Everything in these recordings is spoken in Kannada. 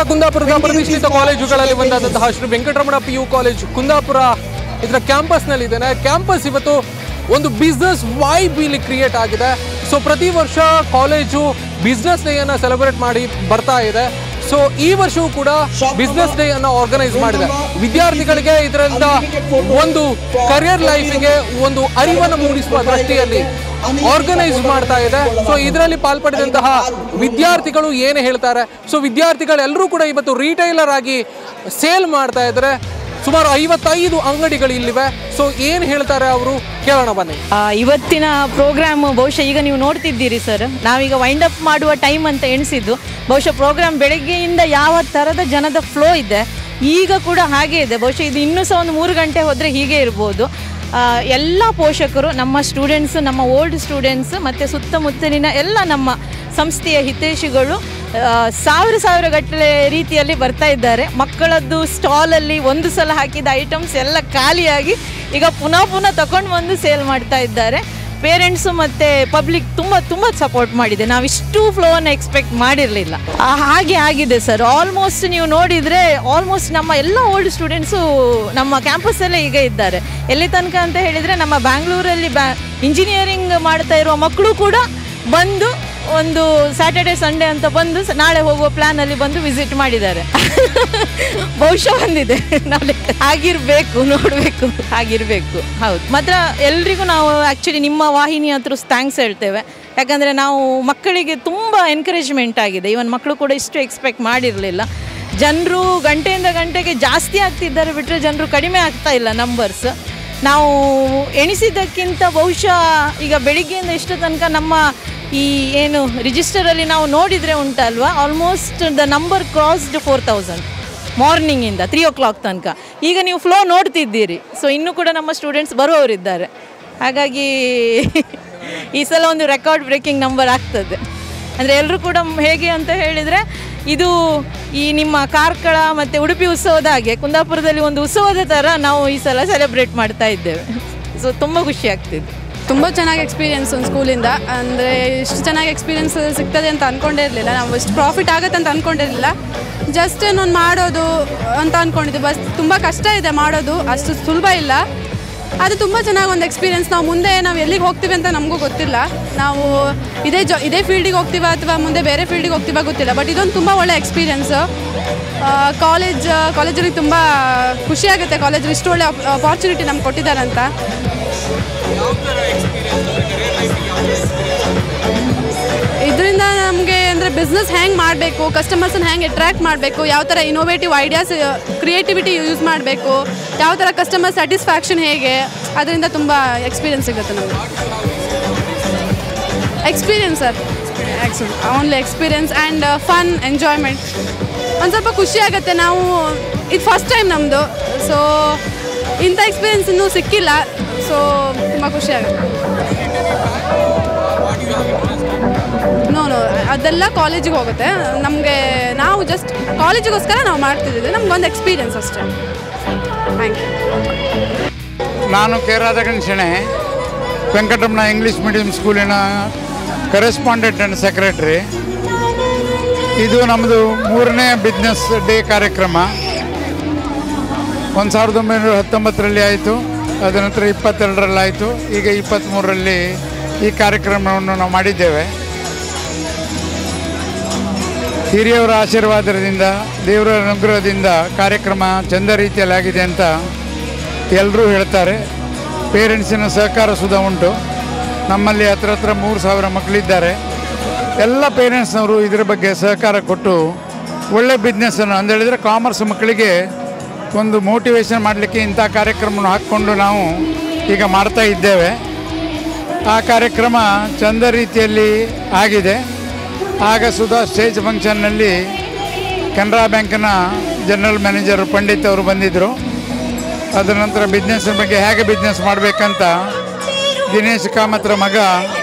ಕುಂದಾಪುರದ ಪ್ರತಿಷ್ಠಿತ ಕಾಲೇಜುಗಳಲ್ಲಿ ಒಂದಾದಂತಹ Shri Venkataramana P U college Kundapura ಇದರ ಕ್ಯಾಂಪಸ್ನಲ್ಲಿ ಇದ್ದೇನೆ ಕ್ಯಾಂಪಸ್ ಇವತ್ತು ಒಂದು ಬಿಸ್ನೆಸ್ ವೈಬ್ ಇಲ್ಲಿ ಕ್ರಿಯೇಟ್ ಆಗಿದೆ ಸೊ ಪ್ರತಿ ವರ್ಷ ಕಾಲೇಜು ಬಿಸ್ನೆಸ್ ಡೇ ಅನ್ನ ಸೆಲೆಬ್ರೇಟ್ ಮಾಡಿ ಬರ್ತಾ ಇದೆ ಸೊ ಈ ವರ್ಷವೂ ಕೂಡ ಬಿಸ್ನೆಸ್ ಡೇ ಅನ್ನ ಆರ್ಗನೈಸ್ ಮಾಡಿದೆ ವಿದ್ಯಾರ್ಥಿಗಳಿಗೆ ಇದರಿಂದ ಒಂದು ಕರಿಯರ್ ಲೈಫಿಗೆ ಒಂದು ಅರಿವನ್ನು ಮೂಡಿಸುವ ದೃಷ್ಟಿಯಲ್ಲಿ ಆರ್ಗನೈಸ್ ಮಾಡ್ತಾ ಇದೆ ಸೊ ಇದರಲ್ಲಿ ಪಾಲ್ಪಡಿದಂತಹ ವಿದ್ಯಾರ್ಥಿಗಳು ಏನು ಹೇಳ್ತಾರೆ ಸೊ ವಿದ್ಯಾರ್ಥಿಗಳೆಲ್ಲರೂ ಕೂಡ ಇವತ್ತು ರಿಟೈಲರ್ ಆಗಿ ಸೇಲ್ ಮಾಡ್ತಾ ಇದ್ದಾರೆ ಸುಮಾರು ಐವತ್ತೈದು ಅಂಗಡಿಗಳು ಇಲ್ಲಿವೆ ಸೊ ಏನು ಹೇಳ್ತಾರೆ ಅವರು ಕೇಳೋಣ ಬನ್ನಿ ಆ, ಇವತ್ತಿನ ಪ್ರೋಗ್ರಾಮ್ ಬಹುಶಃ ಈಗ ನೀವು ನೋಡ್ತಿದ್ದೀರಿ ಸರ್ ನಾವೀಗ ವೈಂಡ್ ಅಪ್ ಮಾಡುವ ಟೈಮ್ ಅಂತ ಎಣಿಸಿದ್ದು ಬಹುಶಃ ಪ್ರೋಗ್ರಾಮ್ ಬೆಳಗ್ಗೆಯಿಂದ ಯಾವ ಥರದ ಜನದ ಫ್ಲೋ ಇದೆ ಈಗ ಕೂಡ ಹಾಗೆ ಇದೆ ಬಹುಶಃ ಇದು ಇನ್ನೂ ಸಹ ಒಂದು ಮೂರು ಗಂಟೆ ಹೋದರೆ ಹೀಗೆ ಇರ್ಬೋದು ಆ, ಎಲ್ಲ ಪೋಷಕರು ನಮ್ಮ ಸ್ಟೂಡೆಂಟ್ಸ್ ನಮ್ಮ ಓಲ್ಡ್ ಸ್ಟೂಡೆಂಟ್ಸ್ ಮತ್ತು ಸುತ್ತಮುತ್ತಲಿನ ಎಲ್ಲ ನಮ್ಮ ಸಂಸ್ಥೆಯ ಹಿತೈಷಿಗಳು ಆ, ಸಾವಿರ ಸಾವಿರ ಗಟ್ಟಲೆ ರೀತಿಯಲ್ಲಿ ಬರ್ತಾ ಇದ್ದಾರೆ ಮಕ್ಕಳದ್ದು ಸ್ಟಾಲಲ್ಲಿ ಒಂದು ಸಲ ಹಾಕಿದ ಐಟಮ್ಸ್ ಎಲ್ಲ ಖಾಲಿಯಾಗಿ ಈಗ ಪುನಃ ಪುನಃ ತಗೊಂಡು ಬಂದು ಸೇಲ್ ಮಾಡ್ತಾ ಇದ್ದಾರೆ ಪೇರೆಂಟ್ಸು ಮತ್ತು ಪಬ್ಲಿಕ್ ತುಂಬ ತುಂಬ ಸಪೋರ್ಟ್ ಮಾಡಿದೆ ನಾವು ಇಷ್ಟು ಫ್ಲೋವನ್ನು ಎಕ್ಸ್ಪೆಕ್ಟ್ ಮಾಡಿರಲಿಲ್ಲ ಹಾಗೆ ಆಗಿದೆ ಸರ್ ಆಲ್ಮೋಸ್ಟ್ ನೀವು ನೋಡಿದರೆ ಆಲ್ಮೋಸ್ಟ್ ನಮ್ಮ ಎಲ್ಲ ಓಲ್ಡ್ ಸ್ಟೂಡೆಂಟ್ಸು ನಮ್ಮ ಕ್ಯಾಂಪಸ್ಸಲ್ಲೇ ಈಗ ಇದ್ದಾರೆ ಎಲ್ಲಿ ತನಕ ಅಂತ ಹೇಳಿದರೆ ನಮ್ಮ ಬ್ಯಾಂಗ್ಳೂರಲ್ಲಿ ಬ್ಯಾ ಇಂಜಿನಿಯರಿಂಗ್ ಮಾಡ್ತಾ ಇರುವ ಮಕ್ಕಳು ಕೂಡ ಬಂದು ಒಂದು ಸ್ಯಾಟರ್ಡೆ ಸಂಡೇ ಅಂತ ಬಂದು ಸ- ನಾಳೆ ಹೋಗುವ ಪ್ಲಾನಲ್ಲಿ ಬಂದು ವಿಸಿಟ್ ಮಾಡಿದ್ದಾರೆ ಬಹುಶಃ ಬಂದಿದೆ ನಾಳೆ ಆಗಿರಬೇಕು ನೋಡಬೇಕು ಆಗಿರಬೇಕು ಹೌದು ಮಾತ್ರ ಎಲ್ರಿಗೂ ನಾವು ಆ್ಯಕ್ಚುಲಿ ನಿಮ್ಮ ವಾಹಿನಿ ಹತ್ರ ಥ್ಯಾಂಕ್ಸ್ ಹೇಳ್ತೇವೆ ಯಾಕಂದರೆ ನಾವು ಮಕ್ಕಳಿಗೆ ತುಂಬ ಎನ್ಕರೇಜ್ಮೆಂಟ್ ಆಗಿದೆ ಇವನ್ ಮಕ್ಕಳು ಕೂಡ ಇಷ್ಟು ಎಕ್ಸ್ಪೆಕ್ಟ್ ಮಾಡಿರಲಿಲ್ಲ ಜನರು ಗಂಟೆಯಿಂದ ಗಂಟೆಗೆ ಜಾಸ್ತಿ ಆಗ್ತಿದ್ದಾರೆ ಬಿಟ್ಟರೆ ಜನರು ಕಡಿಮೆ ಆಗ್ತಾ ಇಲ್ಲ ನಂಬರ್ಸ್ ನಾವು ಎಣಿಸಿದ್ದಕ್ಕಿಂತ ಬಹುಶಃ ಈಗ ಬೆಳಿಗ್ಗೆಯಿಂದ ಇಷ್ಟು ತನಕ ನಮ್ಮ ಈ ಏನು ರಿಜಿಸ್ಟರಲ್ಲಿ ನಾವು ನೋಡಿದರೆ ಉಂಟಲ್ವಾ almost the number crossed four thousand ಮಾರ್ನಿಂಗಿಂದ ತ್ರೀ ಓ ಕ್ಲಾಕ್ ತನಕ ಈಗ ನೀವು ಫ್ಲೋ ನೋಡ್ತಿದ್ದೀರಿ ಸೊ ಇನ್ನೂ ಕೂಡ ನಮ್ಮ ಸ್ಟೂಡೆಂಟ್ಸ್ ಬರುವವರಿದ್ದಾರೆ ಹಾಗಾಗಿ ಈ ಸಲ ಒಂದು ರೆಕಾರ್ಡ್ ಬ್ರೇಕಿಂಗ್ ನಂಬರ್ ಆಗ್ತದೆ ಅಂದರೆ ಎಲ್ಲರೂ ಕೂಡ ಮ್- ಹೇಗೆ ಅಂತ ಹೇಳಿದರೆ ಇದು ಈ ನಿಮ್ಮ ಕಾರ್ಕಳ ಮತ್ತು ಉಡುಪಿ ಉತ್ಸವದ ಹಾಗೆ ಕುಂದಾಪುರದಲ್ಲಿ ಒಂದು ಉತ್ಸವದ ಥರ ನಾವು ಈ ಸಲ ಸೆಲೆಬ್ರೇಟ್ ಮಾಡ್ತಾ ಇದ್ದೇವೆ ಸೊ ತುಂಬ ಖುಷಿ ಆಗ್ತಿದೆ ತುಂಬ ಚೆನ್ನಾಗಿ ಎಕ್ಸ್ಪೀರಿಯನ್ಸ್ ಒಂದು ಸ್ಕೂಲಿಂದ ಅಂದರೆ ಇಷ್ಟು ಚೆನ್ನಾಗಿ ಎಕ್ಸ್ಪೀರಿಯನ್ಸ್ ಸಿಗ್ತದೆ ಅಂತ ಅಂದ್ಕೊಂಡೇ ಇರಲಿಲ್ಲ ನಾವು ಇಷ್ಟು ಪ್ರಾಫಿಟ್ ಆಗುತ್ತೆ ಅಂತ ಅಂದ್ಕೊಂಡಿರಲಿಲ್ಲ ಜಸ್ಟ್ ಏನೊಂದು ಮಾಡೋದು ಅಂತ ಅಂದ್ಕೊಂಡಿದ್ದೆ ಬಸ್ ತುಂಬ ಕಷ್ಟ ಇದೆ ಮಾಡೋದು ಅಷ್ಟು ಸುಲಭ ಇಲ್ಲ ಅದು ತುಂಬ ಚೆನ್ನಾಗಿ ಒಂದು ಎಕ್ಸ್ಪೀರಿಯನ್ಸ್ ನಾವು ಮುಂದೆ ನಾವು ಎಲ್ಲಿಗೆ ಹೋಗ್ತೀವಿ ಅಂತ ನಮಗೂ ಗೊತ್ತಿಲ್ಲ ನಾವು ಇದೇ ಜಾ ಇದೇ ಫೀಲ್ಡಿಗೆ ಹೋಗ್ತೀವ ಅಥವಾ ಮುಂದೆ ಬೇರೆ ಫೀಲ್ಡಿಗೆ ಹೋಗ್ತೀವ ಗೊತ್ತಿಲ್ಲ ಬಟ್ ಇದೊಂದು ತುಂಬ ಒಳ್ಳೆ ಎಕ್ಸ್ಪೀರಿಯನ್ಸು ಕಾಲೇಜ್ ಕಾಲೇಜಲ್ಲಿ ತುಂಬ ಖುಷಿಯಾಗುತ್ತೆ ಕಾಲೇಜಲ್ಲಿ ಇಷ್ಟು ಒಳ್ಳೆ ಅಪಾರ್ಚುನಿಟಿ ನಮ್ಗೆ ಕೊಟ್ಟಿದ್ದಾರಂತ ಇದರಿಂದ ನಮಗೆ ಅಂದರೆ ಬಿಸ್ನೆಸ್ ಹೆಂಗೆ ಮಾಡಬೇಕು ಕಸ್ಟಮರ್ಸನ್ನ ಹೆಂಗೆ ಅಟ್ರ್ಯಾಕ್ಟ್ ಮಾಡಬೇಕು ಯಾವ ಥರ ಇನೋವೇಟಿವ್ ಐಡಿಯಾಸ್ ಕ್ರಿಯೇಟಿವಿಟಿ ಯೂಸ್ ಮಾಡಬೇಕು ಯಾವ ಥರ ಕಸ್ಟಮರ್ ಸ್ಯಾಟಿಸ್ಫ್ಯಾಕ್ಷನ್ ಹೇಗೆ ಅದರಿಂದ ತುಂಬ ಎಕ್ಸ್ಪೀರಿಯನ್ಸ್ ಸಿಗುತ್ತೆ ನಮಗೆ experience sir only experience and fun enjoyment ಒಂದು ಸ್ವಲ್ಪ ಖುಷಿ ಆಗುತ್ತೆ ನಾವು ಇದು ಫಸ್ಟ್ ಟೈಮ್ ನಮ್ಮದು ಸೊ ಇಂಥ ಎಕ್ಸ್ಪೀರಿಯನ್ಸ್ ಇನ್ನೂ ಸಿಕ್ಕಿಲ್ಲ ಸೊ ತುಂಬ ಖುಷಿ ಆಗುತ್ತೆ ನೋ ನೋ ಅದೆಲ್ಲ ಕಾಲೇಜಿಗೆ ಹೋಗುತ್ತೆ ನಮಗೆ ನಾವು ಜಸ್ಟ್ ಕಾಲೇಜಿಗೋಸ್ಕರ ನಾವು ಮಾಡ್ತಿದ್ದೀವಿ ನಮ್ಗೊಂದು ಎಕ್ಸ್ಪೀರಿಯನ್ಸ್ ಅಷ್ಟೇ ಥ್ಯಾಂಕ್ ಯು ನಾನು ಕೇರಾದ ಗಣೇಶಣೆ ವೆಂಕಟರಮಣ ಇಂಗ್ಲೀಷ್ ಮೀಡಿಯಂ ಸ್ಕೂಲಿನ ಕರೆಸ್ಪಾಂಡೆಂಟ್ ಆ್ಯಂಡ್ ಸೆಕ್ರೆಟ್ರಿ ಇದು ನಮ್ಮದು ಮೂರನೇ ಬಿಸ್ನೆಸ್ ಡೇ ಕಾರ್ಯಕ್ರಮ ಒಂದು ಸಾವಿರದ ಒಂಬೈನೂರ ಹತ್ತೊಂಬತ್ತರಲ್ಲಿ ಆಯಿತು ಅದ ನಂತರ ಇಪ್ಪತ್ತೆರಡರಲ್ಲಿ ಆಯಿತು ಈಗ ಇಪ್ಪತ್ತ್ಮೂರರಲ್ಲಿ ಈ ಕಾರ್ಯಕ್ರಮವನ್ನು ನಾವು ಮಾಡಿದ್ದೇವೆ ಹಿರಿಯವರ ಆಶೀರ್ವಾದದಿಂದ ದೇವರ ಅನುಗ್ರಹದಿಂದ ಕಾರ್ಯಕ್ರಮ ಚಂದ ರೀತಿಯಲ್ಲಿ ಆಗಿದೆ ಅಂತ ಎಲ್ಲರೂ ಹೇಳ್ತಾರೆ ಪೇರೆಂಟ್ಸಿನ ಸಹಕಾರ ಸುಧಾ ಉಂಟು ನಮ್ಮಲ್ಲಿ ಹತ್ರ ಹತ್ರ ಮೂರು ಸಾವಿರ ಮಕ್ಕಳಿದ್ದಾರೆ ಎಲ್ಲ ಪೇರೆಂಟ್ಸ್ನವರು ಇದರ ಬಗ್ಗೆ ಸಹಕಾರ ಕೊಟ್ಟು ಒಳ್ಳೆ ಬಿಸ್ನೆಸ್ಸನ್ನು ಅಂತ ಹೇಳಿದರೆ ಕಾಮರ್ಸ್ ಮಕ್ಕಳಿಗೆ ಒಂದು ಮೋಟಿವೇಶನ್ ಮಾಡಲಿಕ್ಕೆ ಇಂಥ ಕಾರ್ಯಕ್ರಮವನ್ನು ಹಾಕ್ಕೊಂಡು ನಾವು ಈಗ ಮಾಡ್ತಾ ಇದ್ದೇವೆ ಆ ಕಾರ್ಯಕ್ರಮ ಚಂದ ರೀತಿಯಲ್ಲಿ ಆಗಿದೆ ಆಗ ಸುಧಾ ಸ್ಟೇಜ್ ಫಂಕ್ಷನ್ನಲ್ಲಿ ಕೆನರಾ ಬ್ಯಾಂಕಿನ ಜನರಲ್ ಮ್ಯಾನೇಜರ್ ಪಂಡಿತ್ ಅವರು ಬಂದಿದ್ದರು ಅದರ ನಂತರ ಬಿಸ್ನೆಸ್ ಬಗ್ಗೆ ಹೇಗೆ ಬಿಸ್ನೆಸ್ ಮಾಡಬೇಕಂತ ದಿನೇಶ್ ಕಾಮತ್ರ ಮಗ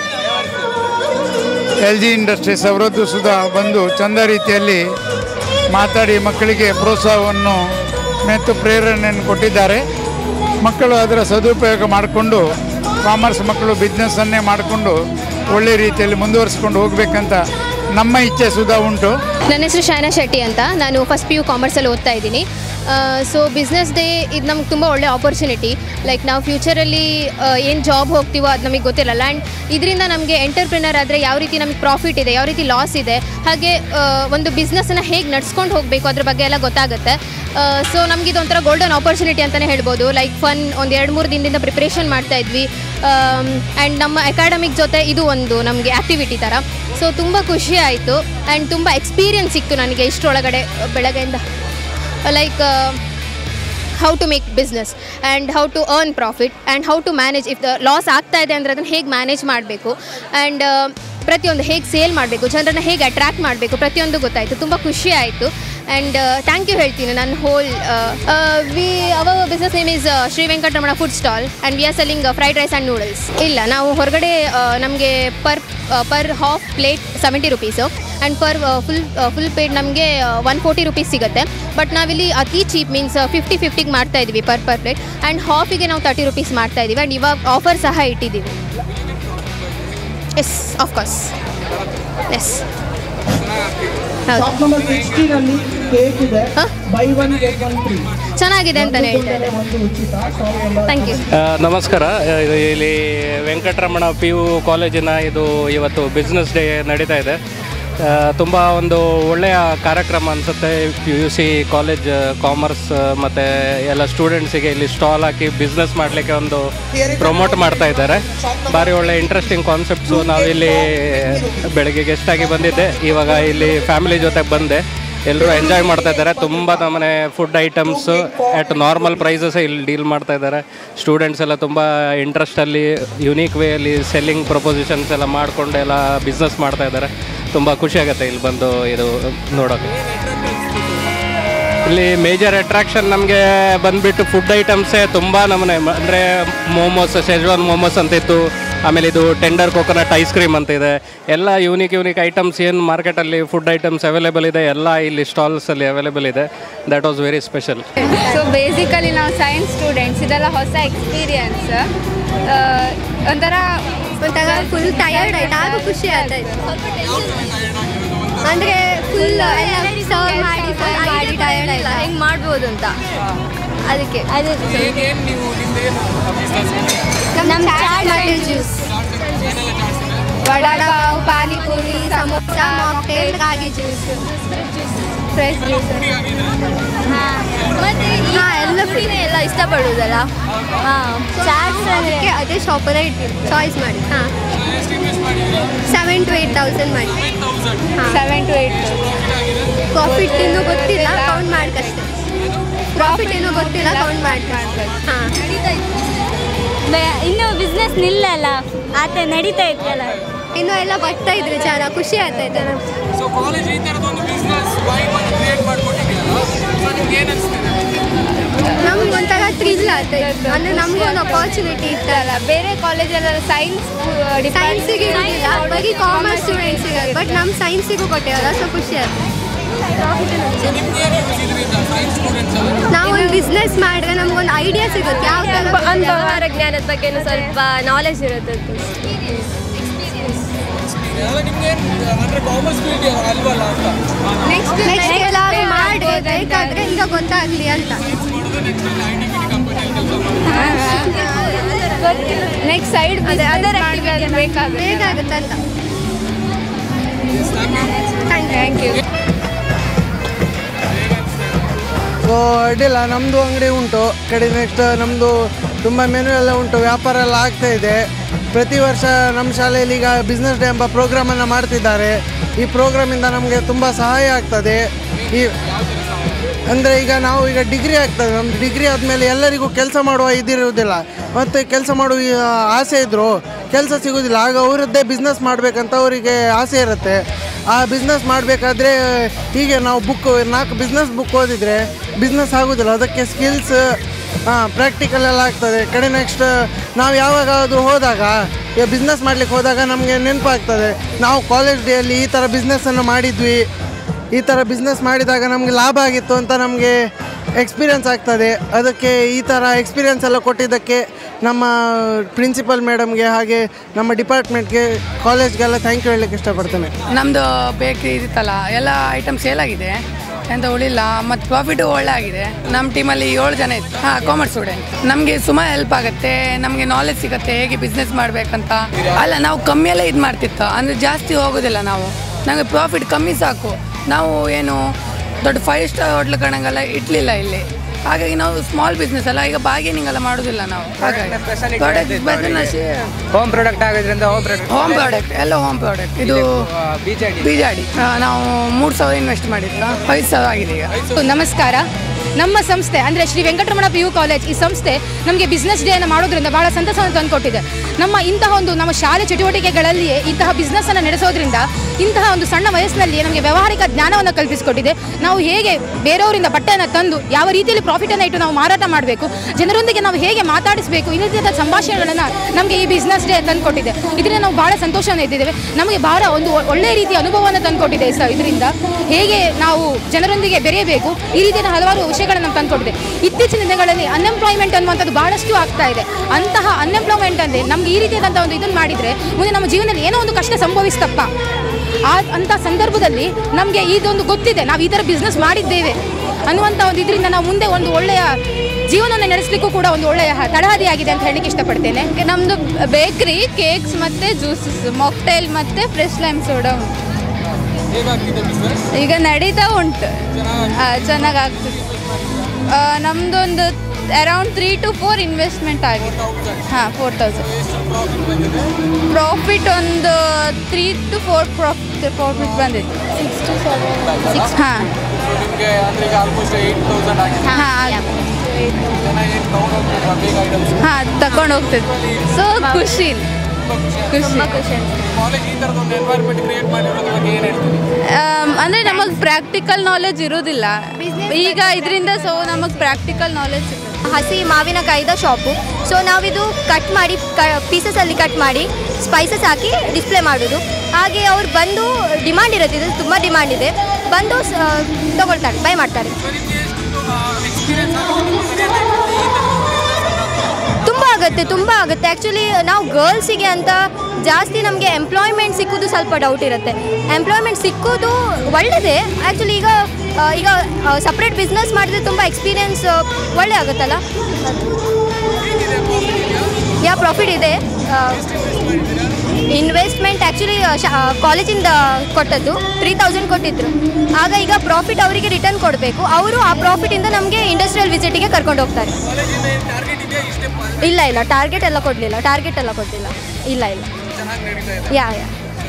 ಎಲ್ ಜಿ ಇಂಡಸ್ಟ್ರೀಸ್ ಅವರದ್ದು ಸುಧಾ ಬಂದು ಚಂದ ರೀತಿಯಲ್ಲಿ ಮಾತಾಡಿ ಮಕ್ಕಳಿಗೆ ಪ್ರೋತ್ಸಾಹವನ್ನು ಮತ್ತು ಪ್ರೇರಣೆಯನ್ನು ಕೊಟ್ಟಿದ್ದಾರೆ ಮಕ್ಕಳು ಅದರ ಸದುಪಯೋಗ ಮಾಡಿಕೊಂಡು ಕಾಮರ್ಸ್ ಮಕ್ಕಳು ಬಿಸ್ನೆಸ್ಸನ್ನೇ ಮಾಡಿಕೊಂಡು ಒಳ್ಳೆ ರೀತಿಯಲ್ಲಿ ಮುಂದುವರಿಸ್ಕೊಂಡು ಹೋಗಬೇಕಂತ ನಮ್ಮ ಇಚ್ಛೆ ಸುಧಾ ಉಂಟು ನನ್ನ ಹೆಸರು ಶೈನಾ ಶೆಟ್ಟಿ ಅಂತ ನಾನು ಫಸ್ಟ್ ಪಿ ಯು ಕಾಮರ್ಸಲ್ಲಿ ಓದ್ತಾ ಇದ್ದೀನಿ ಸೊ ಬಿಸ್ನೆಸ್ ಡೇ ಇದು ನಮ್ಗೆ ತುಂಬ ಒಳ್ಳೆ ಆಪರ್ಚುನಿಟಿ ಲೈಕ್ ನಾವು ಫ್ಯೂಚರಲ್ಲಿ ಏನು ಜಾಬ್ ಹೋಗ್ತೀವೋ ಅದು ನಮಗೆ ಗೊತ್ತಿರಲ್ಲ ಆ್ಯಂಡ್ ಇದರಿಂದ ನಮಗೆ ಎಂಟರ್ಪ್ರಿನರ್ ಆದರೆ ಯಾವ ರೀತಿ ನಮಗೆ ಪ್ರಾಫಿಟ್ ಇದೆ ಯಾವ ರೀತಿ ಲಾಸ್ ಇದೆ ಹಾಗೆ ಆ, ಒಂದು ಬಿಸ್ನೆಸ್ಸನ್ನು ಹೇಗೆ ನಡ್ಸ್ಕೊಂಡು ಹೋಗಬೇಕು ಅದ್ರ ಬಗ್ಗೆ ಎಲ್ಲ ಗೊತ್ತಾಗುತ್ತೆ ಸೊ ನಮ್ಗೆ ಇದೊಂಥರ ಗೋಲ್ಡನ್ ಆಪರ್ಚುನಿಟಿ ಅಂತಲೇ ಹೇಳ್ಬೋದು ಲೈಕ್ ಫನ್ ಒಂದು ಎರಡು ಮೂರು ದಿನದಿಂದ ಪ್ರಿಪ್ರೇಷನ್ ಮಾಡ್ತಾ ಇದ್ವಿ ಆ್ಯಂಡ್ ನಮ್ಮ ಅಕಾಡೆಮಿಕ್ ಜೊತೆ ಇದು ಒಂದು ನಮಗೆ ಆ್ಯಕ್ಟಿವಿಟಿ ಥರ ಸೊ ತುಂಬ ಖುಷಿ ಆಯಿತು ಆ್ಯಂಡ್ ತುಂಬ ಎಕ್ಸ್ಪೀರಿಯನ್ಸ್ ಸಿಕ್ತು ನನಗೆ ಇಷ್ಟರೊಳಗಡೆ ಬೆಳಗ್ಗೆಯಿಂದ like how to make business and how to earn profit and how to manage if the loss ಆಗ್ತಾ ಇದೆ ಅಂದರೆ ಅದನ್ನು ಹೇಗೆ ಮ್ಯಾನೇಜ್ ಮಾಡಬೇಕು ಆ್ಯಂಡ್ ಪ್ರತಿಯೊಂದು ಹೇಗೆ ಸೇಲ್ ಮಾಡಬೇಕು ಜನರನ್ನ ಹೇಗೆ ಅಟ್ರ್ಯಾಕ್ಟ್ ಮಾಡಬೇಕು ಪ್ರತಿಯೊಂದು ಗೊತ್ತಾಯಿತು ತುಂಬ ಖುಷಿ ಆಯಿತು ಆ್ಯಂಡ್ ಥ್ಯಾಂಕ್ ಯು ಹೇಳ್ತೀನಿ ನನ್ನ whole we our business name is Shri Venkataramana food stall and we are selling fried rice and noodles ಇಲ್ಲ ನಾವು ಹೊರಗಡೆ ನಮಗೆ per per half plate seventy rupees and per full full plate ನಮಗೆ ಒನ್ ಫೋರ್ಟಿ ರುಪೀಸ್ ಸಿಗುತ್ತೆ ಬಟ್ ನಾವಿಲ್ಲಿ ಅತಿ ಚೀಪ್ ಮೀನ್ಸ್ ಫಿಫ್ಟಿ ಫಿಫ್ಟಿಗೆ ಮಾಡ್ತಾ ಇದ್ದೀವಿ ಪರ್ ಪರ್ ಪ್ಲೇಟ್ ಆ್ಯಂಡ್ ಹಾಫಿಗೆ ನಾವು ತರ್ಟಿ ರುಪೀಸ್ ಮಾಡ್ತಾ ಇದ್ದೀವಿ ಆ್ಯಂಡ್ ಇವಾಗ ಆಫರ್ ಸಹ ಇಟ್ಟಿದ್ದೀವಿ ಎಸ್ ಆಫ್ಕೋರ್ಸ್ ಎಸ್ ಹೌದು ಶಾಪ್ ನಂಬರ್ ಸಿಕ್ಸ್ಟೀನಲ್ಲಿ ಕೇಕ್ ಇದೆ ಹ? Buy one get one free ಚೆನ್ನಾಗಿದೆ ಅಂತಲೇ ಹೇಳ್ತಾ ಇದ್ದಾರೆ ಒಂದು ಉಚಿತ ಶಾಪ್ ನಂಬರ್ ಥ್ಯಾಂಕ್ ಯು ಆ, ನಮಸ್ಕಾರ ಆ, ಇದು ಇಲ್ಲಿ ವೆಂಕಟರಮಣ ಪಿ ಯು ಕಾಲೇಜಿನ ಇದು ಇವತ್ತು ಬಿಸ್ನೆಸ್ ಡೇ ನಡೀತಾ ಇದೆ ತುಂಬ ಒಂದು ಒಳ್ಳೆಯ ಕಾರ್ಯಕ್ರಮ ಅನಿಸುತ್ತೆ P U C college commerce ಮತ್ತು ಎಲ್ಲ ಸ್ಟೂಡೆಂಟ್ಸಿಗೆ ಇಲ್ಲಿ ಸ್ಟಾಲ್ ಹಾಕಿ ಬಿಸ್ನೆಸ್ ಮಾಡಲಿಕ್ಕೆ ಒಂದು ಪ್ರಮೋಟ್ ಮಾಡ್ತಾ ಇದ್ದಾರೆ ಭಾರಿ ಒಳ್ಳೆ ಇಂಟ್ರೆಸ್ಟಿಂಗ್ ಕಾನ್ಸೆಪ್ಟ್ಸು ನಾವಿಲ್ಲಿ ಬೆಳಗ್ಗೆ ಗೆಸ್ಟ್ ಆಗಿ ಬಂದಿದ್ದೆ ಇವಾಗ ಇಲ್ಲಿ ಫ್ಯಾಮಿಲಿ ಜೊತೆ ಬಂದೆ ಎಲ್ಲರೂ ಎಂಜಾಯ್ ಮಾಡ್ತಾ ಇದ್ದಾರೆ ತುಂಬ ನಮ್ಮನೆ food items at normal prices ಇಲ್ಲಿ ಡೀಲ್ ಮಾಡ್ತಾ ಇದ್ದಾರೆ ಸ್ಟೂಡೆಂಟ್ಸ್ ಎಲ್ಲ ತುಂಬ ಇಂಟ್ರೆಸ್ಟಲ್ಲಿ ಯುನೀಕ್ ವೇಯಲ್ಲಿ ಸೆಲ್ಲಿಂಗ್ ಪ್ರಪೋಸಿಷನ್ಸ್ ಎಲ್ಲ ಮಾಡಿಕೊಂಡು ಎಲ್ಲ ಬಿಸ್ನೆಸ್ ಮಾಡ್ತಾ ಇದ್ದಾರೆ ತುಂಬ ಖುಷಿ ಆಗುತ್ತೆ ಇಲ್ಲಿ ಬಂದು ಇದು ನೋಡೋಕ್ಕೆ ಇಲ್ಲಿ ಮೇಜರ್ ಅಟ್ರಾಕ್ಷನ್ ನಮಗೆ ಬಂದುಬಿಟ್ಟು ಫುಡ್ ಐಟಮ್ಸೇ ತುಂಬ ನಮ್ಮನೆ ಅಂದರೆ ಮೋಮೋಸ್ ಶೆಜ್ವಾನ್ ಮೋಮೋಸ್ ಅಂತ ಇತ್ತು ಆಮೇಲೆ ಇದು ಟೆಂಡರ್ ಕೋಕೋನಟ್ ಐಸ್ ಕ್ರೀಮ್ ಅಂತ ಇದೆ ಎಲ್ಲ ಯೂನಿಕ್ ಯೂನಿಕ್ ಐಟಮ್ಸ್ ಏನು ಮಾರ್ಕೆಟಲ್ಲಿ ಫುಡ್ ಐಟಮ್ಸ್ ಅವೈಲೇಬಲ್ ಇದೆ ಎಲ್ಲ ಇಲ್ಲಿ ಸ್ಟಾಲ್ಸಲ್ಲಿ ಅವೈಲೇಬಲ್ ಇದೆ that was very special so basically ನಾವು ಸೈನ್ಸ್ ಸ್ಟೂಡೆಂಟ್ಸ್ ಇದೆಲ್ಲ ಹೊಸ ಎಕ್ಸ್ಪೀರಿಯನ್ಸ್ ಒಂಥರ ಒಂಥರ ಫುಲ್ ಟಯರ್ಡ್ ಆಯ್ತು ಆಗ ಖುಷಿ ಆಯ್ತಾಯ್ತು ಅಂದ್ರೆ ಫುಲ್ ಸರ್ವ್ ಮಾಡಿ ಮಾಡಿ ಟಯರ್ಡ್ ಆಯ್ತು ಹೆಂಗೆ ಮಾಡ್ಬೋದು ಅಂತ ಅದಕ್ಕೆ ನಮ್ಮ chaat mutton juice vada pav pani puri samosa mocktail ragi juice fresh juice ಮತ್ತೆ ಹಾ, ಎಲ್ಲ ಎಲ್ಲ ಎಲ್ಲ ಇಷ್ಟಪಡುವುದಲ್ಲ ಹಾಂ ಚಾಟ್ಸ್ ಅದಕ್ಕೆ ಅದೇ ಶಾಪಲ್ಲೇ ಇಟ್ಟಿದ್ದು ಚಾಯ್ಸ್ ಮಾಡಿ ಹಾಂ ಸೆವೆನ್ ಟು ಏಯ್ಟ್ ತೌಸಂಡ್ ಮಾಡಿ ಸೆವೆನ್ ಟು ಏಯ್ಟ್ ಪ್ರಾಫಿಟ್ ಇನ್ನೂ ಗೊತ್ತಿಲ್ಲ ಕೌಂಟ್ ಮಾಡ್ಕಷ್ಟೆ ಪ್ರಾಫಿಟ್ ಇನ್ನೂ ಗೊತ್ತಿಲ್ಲ ಕೌಂಟ್ ಮಾಡ್ಕೊಂಡು ಹಾಂ ಇನ್ನು ಬಿಸ್ನೆಸ್ ನಿಲ್ಲಲ್ಲ ಆತ ನಡೀತಾ ಇತ್ತಲ್ಲ ಇನ್ನೂ ಎಲ್ಲ ಬರ್ತಾ ಇದ್ರೆ ಜನ ಖುಷಿ ಆಗ್ತೈತೆ ನಮ್ಗೆ ಸೊ ಕಾಲೇಜ್ ಈ ಥರದೊಂದು ಬಿಸ್ನೆಸ್ ವೈಬ್ ಅನ್ನು ಕ್ರಿಯೇಟ್ ಮಾಡ್ಕೊಟ್ಟಿದೆಯಲ್ಲ ಸೊ ನಿಮ್ಗೆ ಏನು ಅನಿಸ್ತಿದೆ ನಮ್ಗೆ ಒಂಥರ ಥ್ರಿಲ್ ಆಗ್ತೈತೆ ಅಂದರೆ ನಮಗೂ ಒಂದು ಅಪಾರ್ಚುನಿಟಿ ಇತ್ತಲ್ಲ ಬೇರೆ ಕಾಲೇಜಲ್ಲೆಲ್ಲ ಸೈನ್ಸ್ ಸೈನ್ಸಿಗೆ ಇರೋದಿಲ್ಲ ಬರೀ ಕಾಮರ್ಸ್ ಸ್ಟೂಡೆಂಟ್ಸಿಗೆ ಬಟ್ ನಮ್ಮ ಸೈನ್ಸಿಗೂ ಕೊಟ್ಟಿವಲ್ಲ ಸೊ ಖುಷಿ ಆಯ್ತು ಸೊ ನಿಮ್ಗೆ ಏನು ಯೂಸ್ ಇದರಿಂದ ಸೈನ್ಸ್ ಸ್ಟೂಡೆಂಟ್ಸ್ ಅಲ್ಲ ನಾವು ಒಂದು ಬಿಸ್ನೆಸ್ ಮಾಡಿದ್ರೆ ನಮ್ಗೊಂದು ಐಡಿಯಾ ಸಿಗುತ್ತೆ ಯಾವ ಥರ ವ್ಯವಹಾರ ಜ್ಞಾನದ ಬಗ್ಗೆ ಸ್ವಲ್ಪ ನಾಲೆಜ್ ಇರುತ್ತೆ ಅಲ್ಲ ನಿಮ್ಗೆ ಅಂದರೆ ಕಾಮರ್ಸ್ ಫೀಲ್ಡ್ ಅಲ್ವಲ್ಲ ಅಂತ ನೆಕ್ಸ್ಟ್ ನೆಕ್ಸ್ಟ್ ಎಲ್ಲಾರು ಮಾಡಿ ಬೇಕಾದ್ರೆ ಈಗ ಗೊತ್ತಾಗ್ಲಿ ಅಂತ ನೆಕ್ಸ್ಟ್ ಸೈಡ್ ಅದೇ ಅದರ ಬೇಕಾಗುತ್ತೆ ಬೇಕಾಗುತ್ತೆ ಅಂತ ಥ್ಯಾಂಕ್ ಯು ಸೊ ಅಡ್ಡಿಲ್ಲ ನಮ್ಮದು ಅಂಗಡಿ ಉಂಟು ಕಡೆ ನೆಕ್ಸ್ಟ್ ನಮ್ಮದು ತುಂಬ ಮೆನು ಎಲ್ಲ ಉಂಟು ವ್ಯಾಪಾರ ಎಲ್ಲ ಆಗ್ತಾ ಇದೆ ಪ್ರತಿ ವರ್ಷ ನಮ್ಮ ಶಾಲೆಯಲ್ಲಿ ಈಗ ಬಿಸ್ನೆಸ್ ಡೇ ಎಂಬ ಪ್ರೋಗ್ರಾಮನ್ನು ಮಾಡ್ತಿದ್ದಾರೆ ಈ ಪ್ರೋಗ್ರಾಮಿಂದ ನಮಗೆ ತುಂಬ ಸಹಾಯ ಆಗ್ತದೆ ಈ ಅಂದರೆ ಈಗ ನಾವು ಈಗ ಡಿಗ್ರಿ ಆಗ್ತದೆ ನಮ್ದು ಡಿಗ್ರಿ ಆದಮೇಲೆ ಎಲ್ಲರಿಗೂ ಕೆಲಸ ಮಾಡುವ ಇದಿರುವುದಿಲ್ಲ ಮತ್ತು ಕೆಲಸ ಮಾಡುವ ಈ ಆಸೆ ಇದ್ದರು ಕೆಲಸ ಸಿಗೋದಿಲ್ಲ ಆಗ ಅವರದ್ದೇ ಬಿಸ್ನೆಸ್ ಮಾಡಬೇಕಂತ ಅವರಿಗೆ ಆಸೆ ಇರುತ್ತೆ ಆ ಬಿಸ್ನೆಸ್ ಮಾಡಬೇಕಾದ್ರೆ ಹೀಗೆ ನಾವು ಬುಕ್ ನಾಲ್ಕು ಬಿಸ್ನೆಸ್ ಬುಕ್ ಓದಿದರೆ ಬಿಸ್ನೆಸ್ ಆಗೋದಿಲ್ಲ ಅದಕ್ಕೆ ಸ್ಕಿಲ್ಸ್ ಹಾಂ ಪ್ರಾಕ್ಟಿಕಲ್ ಎಲ್ಲ ಆಗ್ತದೆ ಕಡೆ ನೆಕ್ಸ್ಟ್ ನಾವು ಯಾವಾಗಾದರೂ ಹೋದಾಗ ಈಗ ಬಿಸ್ನೆಸ್ ಮಾಡ್ಲಿಕ್ಕೆ ಹೋದಾಗ ನಮಗೆ ನೆನಪಾಗ್ತದೆ ನಾವು ಕಾಲೇಜ್ ಡೇಯಲ್ಲಿ ಈ ಥರ ಬಿಸ್ನೆಸ್ಸನ್ನು ಮಾಡಿದ್ವಿ ಈ ಥರ ಬಿಸ್ನೆಸ್ ಮಾಡಿದಾಗ ನಮಗೆ ಲಾಭ ಆಗಿತ್ತು ಅಂತ ನಮಗೆ ಎಕ್ಸ್ಪೀರಿಯನ್ಸ್ ಆಗ್ತದೆ ಅದಕ್ಕೆ ಈ ಥರ ಎಕ್ಸ್ಪೀರಿಯನ್ಸ್ ಎಲ್ಲ ಕೊಟ್ಟಿದ್ದಕ್ಕೆ ನಮ್ಮ ಪ್ರಿನ್ಸಿಪಲ್ ಮೇಡಮ್ಗೆ ಹಾಗೆ ನಮ್ಮ ಡಿಪಾರ್ಟ್ಮೆಂಟ್ಗೆ ಕಾಲೇಜ್ಗೆಲ್ಲ ಥ್ಯಾಂಕ್ ಯು ಹೇಳಲಿಕ್ಕೆ ಇಷ್ಟಪಡ್ತೇನೆ ನಮ್ಮದು ಬೇಕ್ರಿ ಇದಿತ್ತಲ್ಲ ಎಲ್ಲ ಐಟಮ್ ಸೇಲ್ ಆಗಿದೆ ಎಂತ ಉಳಿಲ್ಲ ಮತ್ತು ಪ್ರಾಫಿಟು ಒಳ್ಳೆ ಆಗಿದೆ ನಮ್ಮ ಟೀಮಲ್ಲಿ ಏಳು ಜನ ಇತ್ತು ಹಾಂ ಕಾಮರ್ಸ್ ಸ್ಟೂಡೆಂಟ್ ನಮಗೆ ಸುಮಾರು ಹೆಲ್ಪ್ ಆಗುತ್ತೆ ನಮಗೆ ನಾಲೆಜ್ ಸಿಗುತ್ತೆ ಹೇಗೆ ಬಿಸ್ನೆಸ್ ಮಾಡಬೇಕಂತ ಅಲ್ಲ ನಾವು ಕಮ್ಮಿಯಲ್ಲೇ ಇದು ಮಾಡ್ತಿತ್ತು ಅಂದರೆ ಜಾಸ್ತಿ ಹೋಗೋದಿಲ್ಲ ನಾವು ನಮಗೆ ಪ್ರಾಫಿಟ್ ಕಮ್ಮಿ ಸಾಕು ನಾವು ಏನು ದೊಡ್ಡ ಫೈವ್ ಸ್ಟಾರ್ ಹೋಟ್ಲ್ ಕಣಂಗೆಲ್ಲ ಇಟ್ಲಿಲ್ಲ ಇಲ್ಲಿ ಹಾಗಾಗಿ ನಾವು ಸ್ಮಾಲ್ ಬಿಸ್ನೆಸ್ ಅಲ್ಲ ಈಗ ಬಾರ್ಗೇನಿಂಗ್ ಎಲ್ಲ ಮಾಡೋದಿಲ್ಲ ನಾವು ಹಾಗಾಗಿ ಪ್ರಾಡಕ್ಟ್ ಬಿಸ್ನೆಸ್ ಹೋಮ್ ಪ್ರಾಡಕ್ಟ್ ಆಗೋದ್ರಿಂದ ಹೋಮ್ ಪ್ರಾಡಕ್ಟ್ ಹೋಮ್ ಪ್ರಾಡಕ್ಟ್ ಎಲ್ಲ ಹೋಮ್ ಪ್ರಾಡಕ್ಟ್ ಇದು ಬಿಜಾಡಿ ನಾವು ಮೂರು ಸಾವಿರ ಇನ್ವೆಸ್ಟ್ ಮಾಡಿದ್ದು ಐದು ಸಾವಿರ ಆಗಿದೆ ಈಗ ನಮಸ್ಕಾರ ನಮ್ಮ ಸಂಸ್ಥೆ ಅಂದರೆ Shri Venkataramana P U college ಈ ಸಂಸ್ಥೆ ನಮಗೆ ಬಿಸ್ನೆಸ್ ಡೇಯನ್ನು ಮಾಡೋದ್ರಿಂದ ಬಹಳ ಸಂತಸವನ್ನು ತಂದುಕೊಟ್ಟಿದೆ ನಮ್ಮ ಇಂತಹ ಒಂದು ನಮ್ಮ ಶಾಲೆ ಚಟುವಟಿಕೆಗಳಲ್ಲಿಯೇ ಇಂತಹ ಬಿಸ್ನೆಸ್ಸನ್ನು ನಡೆಸೋದ್ರಿಂದ ಇಂತಹ ಒಂದು ಸಣ್ಣ ವಯಸ್ಸಿನಲ್ಲಿ ನಮಗೆ ವ್ಯಾವಹಾರಿಕ ಜ್ಞಾನವನ್ನು ಕಲ್ಪಿಸಿಕೊಟ್ಟಿದೆ ನಾವು ಹೇಗೆ ಬೇರೆಯವರಿಂದ ಬಟ್ಟೆಯನ್ನು ತಂದು ಯಾವ ರೀತಿಯಲ್ಲಿ ಪ್ರಾಫಿಟನ್ನು ಇಟ್ಟು ನಾವು ಮಾರಾಟ ಮಾಡಬೇಕು ಜನರೊಂದಿಗೆ ನಾವು ಹೇಗೆ ಮಾತಾಡಿಸಬೇಕು ಈ ರೀತಿಯಾದ ಸಂಭಾಷಣೆಗಳನ್ನು ನಮಗೆ ಈ ಬಿಸ್ನೆಸ್ ಡೇ ತಂದುಕೊಟ್ಟಿದೆ ಇದರಿಂದ ನಾವು ಬಹಳ ಸಂತೋಷವನ್ನು ಇದ್ದಿದ್ದೇವೆ ನಮಗೆ ಬಹಳ ಒಂದು ಒಳ್ಳೆಯ ರೀತಿಯ ಅನುಭವವನ್ನು ತಂದುಕೊಟ್ಟಿದೆ ಸರ್ ಇದರಿಂದ ಹೇಗೆ ನಾವು ಜನರೊಂದಿಗೆ ಬೆರೆಯಬೇಕು ಈ ರೀತಿಯ ಹಲವಾರು ವಿಷಯಗಳನ್ನು ನಮ್ಗೆ ತಂದುಕೊಟ್ಟಿದೆ ಇತ್ತೀಚಿನ ದಿನಗಳಲ್ಲಿ ಅನ್ಎಂಪ್ಲಾಯ್ಮೆಂಟ್ ಅನ್ನುವಂಥದ್ದು ಬಹಳಷ್ಟು ಆಗ್ತಾ ಇದೆ ಅಂತಹ ಅನ್ಎಂಪ್ಲಾಯ್ಮೆಂಟ್ ಅಂದರೆ ನಮ್ಗೆ ಈ ರೀತಿಯಾದಂಥ ಒಂದು ಇದನ್ನು ಮಾಡಿದರೆ ಮುಂದೆ ನಮ್ಮ ಜೀವನದಲ್ಲಿ ಏನೋ ಒಂದು ಕಷ್ಟ ಸಂಭವಿಸ್ತಪ್ಪ ಆ ಅಂಥ ಸಂದರ್ಭದಲ್ಲಿ ನಮಗೆ ಇದೊಂದು ಗೊತ್ತಿದೆ ನಾವು ಈ ಥರ ಬಿಸ್ನೆಸ್ ಮಾಡಿದ್ದೇವೆ ಅನ್ನುವಂಥ ಒಂದು ಇದರಿಂದ ನಾವು ಮುಂದೆ ಒಂದು ಒಳ್ಳೆಯ ಜೀವನವನ್ನು ನಡೆಸಲಿಕ್ಕೂ ಕೂಡ ಒಂದು ಒಳ್ಳೆಯ ತಡಹಾದಿಯಾಗಿದೆ ಅಂತ ಹೇಳಲಿಕ್ಕೆ ಇಷ್ಟಪಡ್ತೇನೆ ನಮ್ಮದು ಬೇಕ್ರಿ ಕೇಕ್ಸ್ ಮತ್ತು ಜ್ಯೂಸಸ್ ಮಾಕ್ಟೈಲ್ ಮತ್ತು ಫ್ರೆಶ್ ಲೈಮ್ ಸೋಡಾ ಉಂಟು ಈಗ ನಡೀತಾ ಉಂಟು ಚೆನ್ನಾಗಿ ಆಗ್ತದೆ ನಮ್ಮದೊಂದು around three to four investment ಆಗಿದೆ ಹಾಂ ಫೋರ್ ತೌಸಂಡ್ ಪ್ರಾಫಿಟ್ ಒಂದು three to four profit profit ಬಂದಿದೆ ಸಿಕ್ಸ್ ಟು ಸೆವೆನ್ ಸಿಕ್ಸ್ ಹಾಂ ನಿಮಗೆ ಅಂದ್ರೆ ಈಗ ಆಲ್ಮೋಸ್ಟ್ ಏಯ್ಟ್ ತೌಸಂಡ್ ಆಗಿದೆ ಹಾಂ ಚೆನ್ನಾಗಿ ತಗೊಂಡು ಹೋಗ್ತೀರಾ ಬೇಗ ಐಟಮ್ಸ್ ಹಾಂ ತಗೊಂಡು ಹೋಗ್ತದೆ ಸೊ ಖುಷಿ ಖುಷಿ ಕಾಲೇಜ್ ಈ ಥರದ ಒಂದು ಎನ್ವೈರ್ಮೆಂಟ್ ಕ್ರಿಯೇಟ್ ಮಾಡಿರೋದ್ರ ಬಗ್ಗೆ ಏನು ಹೇಳ್ತೀವಿ ಅಂದರೆ ನಮಗೆ ಪ್ರಾಕ್ಟಿಕಲ್ ನಾಲೆಜ್ ಇರೋದಿಲ್ಲ ಈಗ ಇದರಿಂದ ಸೊ ನಮಗೆ ಪ್ರಾಕ್ಟಿಕಲ್ ನಾಲೆಜ್ ಸಿಗುತ್ತೆ ಹಸಿ ಮಾವಿನಕಾಯಿದ ಶಾಪು ಸೊ ನಾವಿದು ಕಟ್ ಮಾಡಿ ಕ ಪೀಸಸಲ್ಲಿ ಕಟ್ ಮಾಡಿ ಸ್ಪೈಸಸ್ ಹಾಕಿ ಡಿಸ್ಪ್ಲೇ ಮಾಡೋದು ಹಾಗೆ ಅವ್ರು ಬಂದು ಡಿಮಾಂಡ್ ಇರುತ್ತೆ ಇದು ತುಂಬ ಡಿಮಾಂಡ್ ಇದೆ ಬಂದು ಸ- ತಗೊಳ್ತಾರೆ ಬೈ ಮಾಡ್ತಾರೆ ತುಂಬ ಆಗುತ್ತೆ ತುಂಬ ಆಗುತ್ತೆ ಆ್ಯಕ್ಚುಲಿ ನಾವು ಗರ್ಲ್ಸಿಗೆ ಅಂತ ಜಾಸ್ತಿ ನಮಗೆ ಎಂಪ್ಲಾಯ್ಮೆಂಟ್ ಸಿಕ್ಕೋದು ಸ್ವಲ್ಪ ಡೌಟ್ ಇರುತ್ತೆ ಎಂಪ್ಲಾಯ್ಮೆಂಟ್ ಸಿಕ್ಕೋದು ಒಳ್ಳೆಯದೇ ಆ್ಯಕ್ಚುಲಿ ಈಗ ಆ, ಈಗ ಸಪ್ರೇಟ್ ಬಿಸ್ನೆಸ್ ಮಾಡಿದ್ರೆ ತುಂಬ ಎಕ್ಸ್ಪೀರಿಯನ್ಸ್ ಒಳ್ಳೆ ಆಗುತ್ತಲ್ಲ ಯಾ ಪ್ರಾಫಿಟ್ ಇದೆ ಇನ್ವೆಸ್ಟ್ಮೆಂಟ್ ಆ್ಯಕ್ಚುಲಿ ಕಾಲೇಜಿಂದ ಕೊಟ್ಟದ್ದು ತ್ರೀ ತೌಸಂಡ್ ಕೊಟ್ಟಿದ್ರು ಆಗ ಈಗ ಪ್ರಾಫಿಟ್ ಅವರಿಗೆ ರಿಟರ್ನ್ ಕೊಡಬೇಕು ಅವರು ಆ ಪ್ರಾಫಿಟಿಂದ ನಮಗೆ ಇಂಡಸ್ಟ್ರಿಯಲ್ ವಿಸಿಟಿಗೆ ಕರ್ಕೊಂಡು ಹೋಗ್ತಾರೆ ಇಲ್ಲ ಇಲ್ಲ ಟಾರ್ಗೆಟ್ ಎಲ್ಲ ಕೊಡಲಿಲ್ಲ ಟಾರ್ಗೆಟ್ ಎಲ್ಲ ಕೊಡಲಿಲ್ಲ ಇಲ್ಲ ಇಲ್ಲ ಯಾ ಯಾ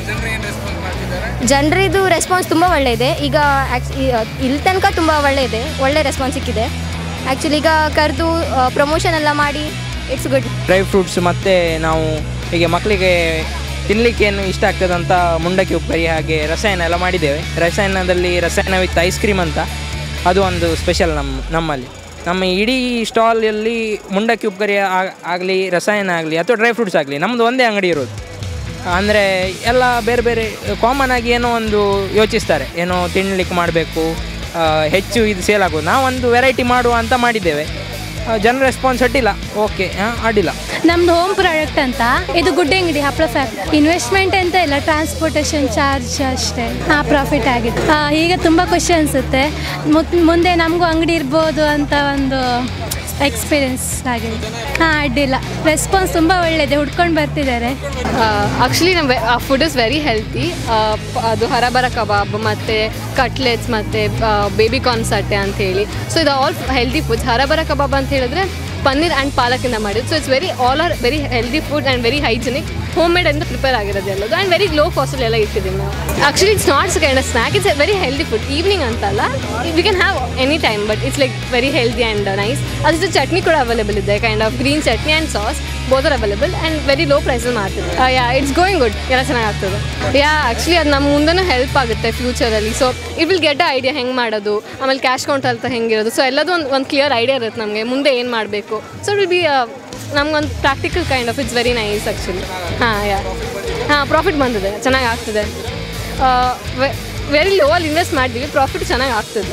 ಜನರಿದು ರೆಸ್ಪಾನ್ಸ್ ತುಂಬ ಒಳ್ಳೆ ಇದೆ ಈಗ ಆ್ಯಕ್ಚ್ ಇಲ್ಲಿ ತನಕ ತುಂಬ ಒಳ್ಳೆ ಇದೆ ಒಳ್ಳೆ ರೆಸ್ಪಾನ್ಸ್ ಸಿಕ್ಕಿದೆ ಆ್ಯಕ್ಚುಲಿ ಈಗ ಕರೆದು ಪ್ರಮೋಷನ್ ಎಲ್ಲ ಮಾಡಿ ಇಟ್ಸ್ ಗುಡ್ ಡ್ರೈ ಫ್ರೂಟ್ಸ್ ಮತ್ತು ನಾವು ಹೀಗೆ ಮಕ್ಕಳಿಗೆ ತಿನ್ನಲಿಕ್ಕೆ ಏನು ಇಷ್ಟ ಆಗ್ತದೆ ಅಂತ ಮುಂಡಕ್ಕಿ ಉಪ್ಪರಿ ಹಾಗೆ ರಸಾಯನ ಎಲ್ಲ ಮಾಡಿದ್ದೇವೆ ರಸಾಯನದಲ್ಲಿ ರಸಾಯನ ವಿತ್ ಐಸ್ ಕ್ರೀಮ್ ಅಂತ ಅದು ಒಂದು ಸ್ಪೆಷಲ್ ನಮ್ಮ ನಮ್ಮಲ್ಲಿ ನಮ್ಮ ಇಡೀ ಸ್ಟಾಲಲ್ಲಿ ಮುಂಡಕ್ಕಿ ಉಪ್ಪರಿ ಆಗಲಿ ರಸಾಯನ ಆಗಲಿ ಅಥವಾ ಡ್ರೈ ಫ್ರೂಟ್ಸ್ ಆಗಲಿ ನಮ್ಮದು ಒಂದೇ ಅಂಗಡಿ ಇರೋದು ಅಂದರೆ ಎಲ್ಲ ಬೇರೆ ಬೇರೆ ಕಾಮನ್ ಆಗಿ ಏನೋ ಒಂದು ಯೋಚಿಸ್ತಾರೆ ಏನೋ ತಿನ್ನಲಿಕ್ಕೆ ಮಾಡಬೇಕು ಹೆಚ್ಚು ಇದು ಸೇಲ್ ಆಗೋದು ನಾವೊಂದು ವೆರೈಟಿ ಮಾಡುವ ಅಂತ ಮಾಡಿದ್ದೇವೆ ಜನರ ರೆಸ್ಪಾನ್ಸ್ ಅಡ್ಡಿಲ್ಲ ಓಕೆ ಅಡ್ಡಿಲ್ಲ ನಮ್ದು ಹೋಮ್ ಪ್ರಾಡಕ್ಟ್ ಅಂತ ಇದು ಗುಡ್ಡೆ ಅಂಗಡಿ ಹಪ್ಪಳ ಫ್ಯಾಕ್ಟ್ರಿ ಇನ್ವೆಸ್ಟ್ಮೆಂಟ್ ಅಂತ ಇಲ್ಲ ಟ್ರಾನ್ಸ್ಪೋರ್ಟೇಷನ್ ಚಾರ್ಜ್ ಅಷ್ಟೇ ಹಾಂ ಪ್ರಾಫಿಟ್ ಆಗಿದೆ ಆ, ಈಗ ತುಂಬ ಖುಷಿ ಅನಿಸುತ್ತೆ ಮುಂದೆ ನಮಗೂ ಅಂಗಡಿ ಇರ್ಬೋದು ಅಂತ ಒಂದು ಎಕ್ಸ್ಪೀರಿಯನ್ಸ್ ಆಗಿದೆ ಹಾಂ ಅಡ್ಡಿಲ್ಲ ರೆಸ್ಪಾನ್ಸ್ ತುಂಬ ಒಳ್ಳೆಯದೆ ಹುಡ್ಕೊಂಡು ಬರ್ತಿದ್ದಾರೆ ಆ್ಯಕ್ಚುಲಿ ನಮ್ಮ ಫುಡ್ ಇಸ್ ವೆರಿ ಹೆಲ್ತಿ ಅದು ಹರಬರ ಕಬಾಬ್ ಮತ್ತು ಕಟ್ಲೆಟ್ಸ್ ಮತ್ತು ಬೇಬಿ ಕಾರ್ನ್ ಸಟ್ಟೆ ಅಂತ ಹೇಳಿ ಸೊ ಇದು ಆಲ್ ಹೆಲ್ದಿ ಫುಡ್ಸ್ ಹರಬರ ಕಬಾಬ್ ಅಂತ ಹೇಳಿದ್ರೆ ಪನ್ನೀರ್ ಆ್ಯಂಡ್ ಪಾಲಕಿಂದ ಮಾಡಿದ್ದು so it's very all are very healthy food and very hygienic home made ಅಂತ ಪ್ರಿಪೇರ್ ಆಗಿರೋದು ಎಲ್ಲದು ಆ್ಯಂಡ್ ವೆರಿ ಲೋ ಕಾಸ್ಟಲ್ಲಿ ಎಲ್ಲ ಇಟ್ಟಿದ್ದೀವಿ ನಾವು actually it's not kind of snack it's very healthy food evening ಅಂತಲ್ಲ we can have any time but it's like very healthy and nice ಅದ್ರ ಚಟ್ನಿ ಕೂಡ ಅವೈಲೇಬಲ್ ಇದೆ kind of green chutney and sauce both are available and very low ಪ್ರೈಸಲ್ಲಿ ಮಾಡ್ತಿದೆ ಯಾ ಇಟ್ಸ್ ಗೋಯಿಂಗ್ ಗುಡ್ ಎಲ್ಲ ಚೆನ್ನಾಗಾಗ್ತದೆ ಯಾ ಆ್ಯಕ್ಚುಲಿ ಅದು ನಮ್ಮ ಮುಂದೆನೂ ಹೆಲ್ಪ್ ಆಗುತ್ತೆ ಫ್ಯೂಚರಲ್ಲಿ so it will get idea ಹೆಂಗೆ ಮಾಡೋದು ಆಮೇಲೆ ಕ್ಯಾಶ್ ಕೌಂಟ್ ಅಂತ ಹೆಂಗಿರೋದು ಸೊ ಎಲ್ಲದೂ ಒಂದು ಒಂದು ಕ್ಲಿಯರ್ ಐಡಿಯಾ ಇರುತ್ತೆ ನಮಗೆ ಮುಂದೆ ಏನು ಮಾಡಬೇಕು ಸೊ ವಿಲ್ ಬಿ ನಮ್ಗೊಂದು practical kind of it's very nice actually ಹಾಂ ಯಾ ಹಾಂ ಪ್ರಾಫಿಟ್ ಬಂದಿದೆ ಚೆನ್ನಾಗಿ ಆಗ್ತಿದೆ ವೆರಿ ಲೋ ಅಲ್ಲಿ ಇನ್ವೆಸ್ಟ್ ಮಾಡಿದ್ವಿ ಪ್ರಾಫಿಟ್ ಚೆನ್ನಾಗಿ ಆಗ್ತದೆ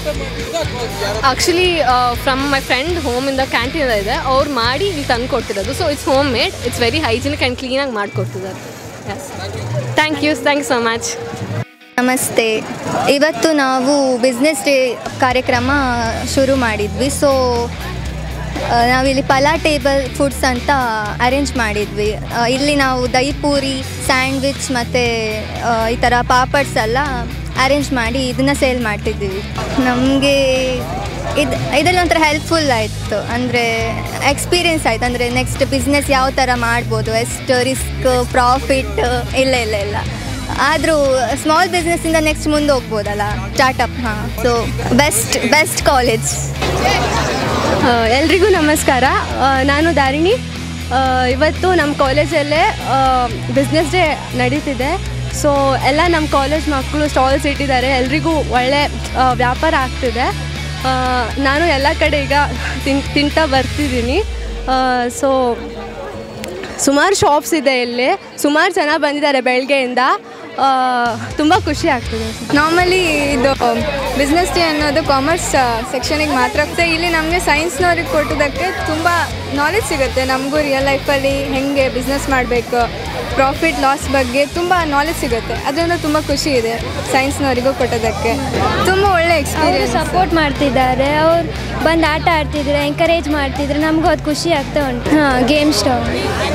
ಆ್ಯಕ್ಚುಲಿ ಫ್ರಮ್ ಮೈ ಫ್ರೆಂಡ್ ಹೋಮಿಂದ ಕ್ಯಾಂಟೀನ್ ಇದೆ ಅವ್ರು ಮಾಡಿ ಇಲ್ಲಿ ತಂದು ಕೊಡ್ತಿರೋದು so it's home made it's very hygienic and ಕ್ಲೀನಾಗಿ ಮಾಡಿಕೊಡ್ತಿದ್ದಾರೆ yes thank you thank you so much ನಮಸ್ತೆ ಇವತ್ತು ನಾವು ಬಿಸ್ನೆಸ್ ಡೇ ಕಾರ್ಯಕ್ರಮ ಶುರು ಮಾಡಿದ್ವಿ ಸೊ ನಾವಿಲ್ಲಿ ಪಲಾ ಟೇಬಲ್ ಫುಡ್ಸ್ ಅಂತ ಅರೇಂಜ್ ಮಾಡಿದ್ವಿ ಆ, ಇಲ್ಲಿ ನಾವು ದಹಿ ಪೂರಿ ಸ್ಯಾಂಡ್ವಿಚ್ ಮತ್ತು ಈ ಥರ ಪಾಪಡ್ಸ್ ಎಲ್ಲ ಅರೇಂಜ್ ಮಾಡಿ ಇದನ್ನು ಸೇಲ್ ಮಾಡ್ತಿದ್ದೀವಿ ನಮಗೆ ಇದು ಇದರಲ್ಲಿ ಒಂಥರ ಹೆಲ್ಪ್ಫುಲ್ ಆಯಿತು ಅಂದರೆ ಎಕ್ಸ್ಪೀರಿಯನ್ಸ್ ಆಯಿತು ಅಂದರೆ ನೆಕ್ಸ್ಟ್ ಬಿಸ್ನೆಸ್ ಯಾವ ಥರ ಮಾಡ್ಬೋದು ಎಷ್ಟು ರಿಸ್ಕ್ ಪ್ರಾಫಿಟ್ ಇಲ್ಲ ಇಲ್ಲ ಇಲ್ಲ ಆದರೂ ಸ್ಮಾಲ್ ಬಿಸ್ನೆಸ್ಸಿಂದ ನೆಕ್ಸ್ಟ್ ಮುಂದೆ ಹೋಗ್ಬೋದಲ್ಲ ಸ್ಟಾರ್ಟಪ್ ಹಾಂ ಸೊ ಬೆಸ್ಟ್ ಬೆಸ್ಟ್ ಕಾಲೇಜ್ ಎಲ್ರಿಗೂ ನಮಸ್ಕಾರ ಆ, ನಾನು ದಾರಿಣಿ ಆ, ಇವತ್ತು ನಮ್ಮ ಕಾಲೇಜಲ್ಲೇ ಬಿಸ್ನೆಸ್ ಡೇ ನಡೀತಿದೆ ಸೊ ಎಲ್ಲ ನಮ್ಮ ಕಾಲೇಜ್ ಮಕ್ಕಳು ಸ್ಟಾಲ್ಸ್ ಇಟ್ಟಿದ್ದಾರೆ ಎಲ್ರಿಗೂ ಒಳ್ಳೆ ಆ, ವ್ಯಾಪಾರ ಆಗ್ತಿದೆ ಆ, ನಾನು ಎಲ್ಲ ಕಡೆ ಈಗ ತಿನ್ ತಿಂತಾ ಬರ್ತಿದ್ದೀನಿ ಸೊ ಸುಮಾರು ಶಾಪ್ಸ್ ಇದೆ ಇಲ್ಲಿ ಸುಮಾರು ಜನ ಬಂದಿದ್ದಾರೆ ಬೆಳಗ್ಗೆಯಿಂದ ತುಂಬ ಖುಷಿ ಆಗ್ತಿದೆ ನಾರ್ಮಲಿ ಇದು ಬಿಸ್ನೆಸ್ ಡೇ ಅನ್ನೋದು ಕಾಮರ್ಸ್ ಸೆಕ್ಷನಿಗೆ ಮಾತ್ರ ಮತ್ತೆ ಇಲ್ಲಿ ನಮಗೆ ಸೈನ್ಸ್ನವ್ರಿಗೆ ಕೊಟ್ಟೋದಕ್ಕೆ ತುಂಬ ನಾಲೆಜ್ ಸಿಗುತ್ತೆ ನಮಗೂ ರಿಯಲ್ ಲೈಫಲ್ಲಿ ಹೆಂಗೆ ಬಿಸ್ನೆಸ್ ಮಾಡಬೇಕು ಪ್ರಾಫಿಟ್ ಲಾಸ್ ಬಗ್ಗೆ ತುಂಬ ನಾಲೆಜ್ ಸಿಗುತ್ತೆ ಅದರಿಂದ ತುಂಬ ಖುಷಿ ಇದೆ ಸೈನ್ಸ್ನವರಿಗೂ ಕೊಟ್ಟೋದಕ್ಕೆ ತುಂಬ ಒಳ್ಳೆ ಅವರು ಎಕ್ಸ್ಪೀರಿಯನ್ಸ್ ಸಪೋರ್ಟ್ ಮಾಡ್ತಿದ್ದಾರೆ ಅವ್ರು ಬಂದು ಆಟ ಆಡ್ತಿದ್ರು ಎಂಕರೇಜ್ ಮಾಡ್ತಿದ್ರು ನಮಗೂ ಅದು ಖುಷಿ ಆಗ್ತಾ ಉಂಟು ಹಾಂ ಗೇಮ್ ಸ್ಟಾಲ್